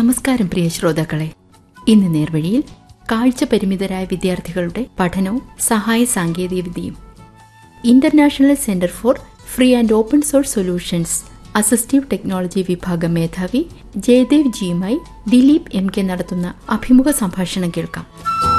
നമസ്കാരം പ്രിയ ശ്രോതാക്കളെ ഇന്ന് നേർവഴിയിൽ കാഴ്ച പരിമിതരായ വിദ്യാർത്ഥികളുടെ പഠനവും സഹായ സാങ്കേതികവിദ്യയും International Centre for Free and Open Source Solutions assistive technology വിഭാഗം മേധാവി ജയദേവ് ജിയുമായി ദിലീപ് എം കെ നടത്തുന്ന അഭിമുഖ സംഭാഷണം കേൾക്കാം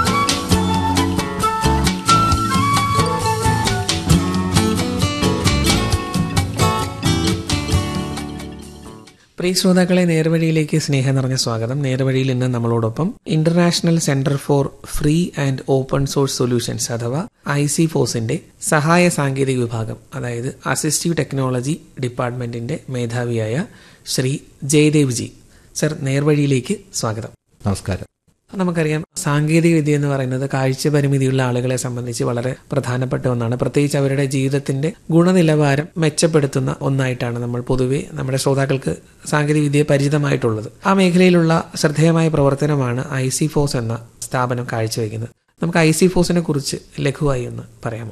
പ്രിയ ശ്രോതാക്കളെ നേർവഴിയിലേക്ക് സ്നേഹം നിറഞ്ഞ സ്വാഗതം നേർവഴിയിൽ ഇന്ന് നമ്മളോടൊപ്പം International Centre for Free and Open Source Solutions അഥവാ ഐ സി ഫോസിന്റെ സഹായ സാങ്കേതിക വിഭാഗം അതായത് അസിസ്റ്റീവ് ടെക്നോളജി ഡിപ്പാർട്ട്മെന്റിന്റെ മേധാവിയായ ശ്രീ ജയദേവ് ജി സർ നേർവഴിയിലേക്ക് സ്വാഗതം നമസ്കാരം നമുക്കറിയാം സാങ്കേതിക വിദ്യ എന്ന് പറയുന്നത് കാഴ്ച പരിമിതിയുള്ള ആളുകളെ സംബന്ധിച്ച് വളരെ പ്രധാനപ്പെട്ട ഒന്നാണ് പ്രത്യേകിച്ച് അവരുടെ ജീവിതത്തിന്റെ ഗുണനിലവാരം മെച്ചപ്പെടുത്തുന്ന ഒന്നായിട്ടാണ് നമ്മൾ പൊതുവെ നമ്മുടെ ശ്രോതാക്കൾക്ക് സാങ്കേതിക വിദ്യയെ പരിചിതമായിട്ടുള്ളത് ആ മേഖലയിലുള്ള ശ്രദ്ധേയമായ പ്രവർത്തനമാണ് ഐ സി ഫോസ് എന്ന സ്ഥാപനം കാഴ്ചവെക്കുന്നത് നമുക്ക് ഐ സി ഫോസിനെ കുറിച്ച് ലഘുവായി ഒന്ന് പറയാമോ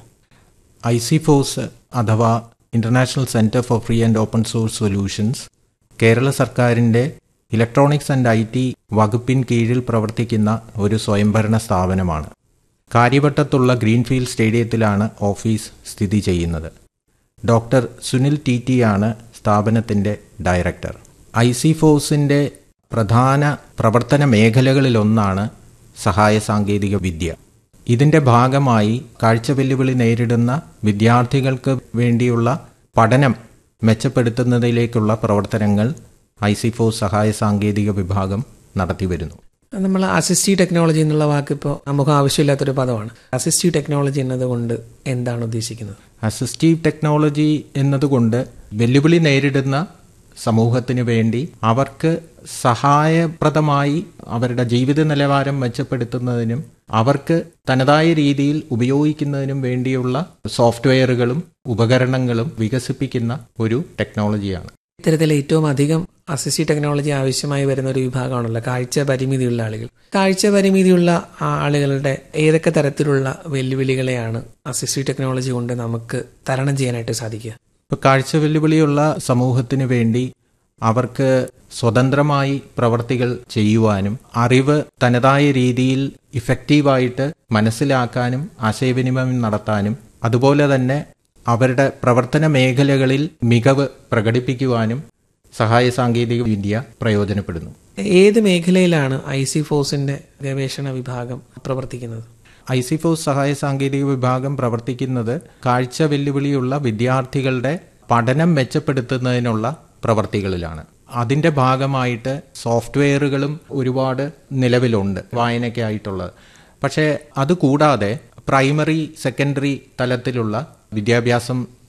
ഐ സി ഫോസ് അഥവാ International Centre for Free and Open Source Solutions Kerala സർക്കാരിന്റെ ഇലക്ട്രോണിക്സ് ആൻഡ് ഐ ടി വകുപ്പിൻ കീഴിൽ പ്രവർത്തിക്കുന്ന ഒരു സ്വയംഭരണ സ്ഥാപനമാണ് കാര്യവട്ടത്തുള്ള ഗ്രീൻഫീൽഡ് സ്റ്റേഡിയത്തിലാണ് ഓഫീസ് സ്ഥിതി ചെയ്യുന്നത് ഡോക്ടർ സുനിൽ ടി ടി ആണ് സ്ഥാപനത്തിന്റെ ഡയറക്ടർ ഐ സി ഫോഴ്സിന്റെ പ്രധാന പ്രവർത്തന മേഖലകളിലൊന്നാണ് സഹായ സാങ്കേതിക വിദ്യ ഇതിന്റെ ഭാഗമായി കാഴ്ച വെല്ലുവിളി നേരിടുന്ന വിദ്യാർത്ഥികൾക്ക് വേണ്ടിയുള്ള പഠനം മെച്ചപ്പെടുത്തുന്നതിലേക്കുള്ള പ്രവർത്തനങ്ങൾ ഐ സി ഫോഴ്സ് സഹായ സാങ്കേതിക വിഭാഗം നടത്തിവരുന്നു നമ്മൾ അസിസ്റ്റീവ് ടെക്നോളജി എന്നുള്ള വാക്ക് ഇപ്പോൾ നമുക്ക് ആവശ്യമില്ലാത്തൊരു പദമാണ് അസിസ്റ്റീവ് ടെക്നോളജി എന്നതുകൊണ്ട് എന്താണ് ഉദ്ദേശിക്കുന്നത് അസിസ്റ്റീവ് ടെക്നോളജി എന്നതുകൊണ്ട് വെല്ലുവിളി നേരിടുന്ന സമൂഹത്തിന് വേണ്ടി അവർക്ക് സഹായപ്രദമായി അവരുടെ ജീവിത നിലവാരം മെച്ചപ്പെടുത്തുന്നതിനും അവർക്ക് തനതായ രീതിയിൽ ഉപയോഗിക്കുന്നതിനും വേണ്ടിയുള്ള സോഫ്റ്റ്വെയറുകളും ഉപകരണങ്ങളും വികസിപ്പിക്കുന്ന ഒരു ടെക്നോളജിയാണ് ഇത്തരത്തിൽ ഏറ്റവും അധികം അസിസ്റ്റീവ് ടെക്നോളജി ആവശ്യമായി വരുന്ന ഒരു വിഭാഗമാണല്ലോ കാഴ്ച പരിമിതിയുള്ള ആളുകൾ കാഴ്ച പരിമിതിയുള്ള ആളുകളുടെ ഏതൊക്കെ തരത്തിലുള്ള വെല്ലുവിളികളെയാണ് അസിസ്റ്റീവ് ടെക്നോളജി കൊണ്ട് നമുക്ക് തരണം ചെയ്യാനായിട്ട് സാധിക്കുക ഇപ്പോൾ കാഴ്ച വെല്ലുവിളിയുള്ള സമൂഹത്തിന് വേണ്ടി അവർക്ക് സ്വതന്ത്രമായി പ്രവർത്തികൾ ചെയ്യുവാനും അറിവ് തനതായ രീതിയിൽ ഇഫക്റ്റീവായിട്ട് മനസ്സിലാക്കാനും ആശയവിനിമയം നടത്താനും അതുപോലെ തന്നെ അവരുടെ പ്രവർത്തന മേഖലകളിൽ മികവ് പ്രകടിപ്പിക്കുവാനും സഹായ സാങ്കേതിക വിദ്യ പ്രയോജനപ്പെടുന്നു ഏത് മേഖലയിലാണ് ഐ സി ഫോഴ്സിന്റെ ഗവേഷണ വിഭാഗം പ്രവർത്തിക്കുന്നത് ഐ സി ഫോഴ്സ് സഹായ സാങ്കേതിക വിഭാഗം പ്രവർത്തിക്കുന്നത് കാഴ്ച വെല്ലുവിളിയുള്ള വിദ്യാർത്ഥികളുടെ പഠനം മെച്ചപ്പെടുത്തുന്നതിനുള്ള പ്രവർത്തികളിലാണ് അതിന്റെ ഭാഗമായിട്ട് സോഫ്റ്റ്വെയറുകളും ഒരുപാട് നിലവിലുണ്ട് വായനയ്ക്കായിട്ടുള്ളത് പക്ഷേ അതുകൂടാതെ പ്രൈമറി സെക്കൻഡറി തലത്തിലുള്ള വിദ്യാഭ്യാസം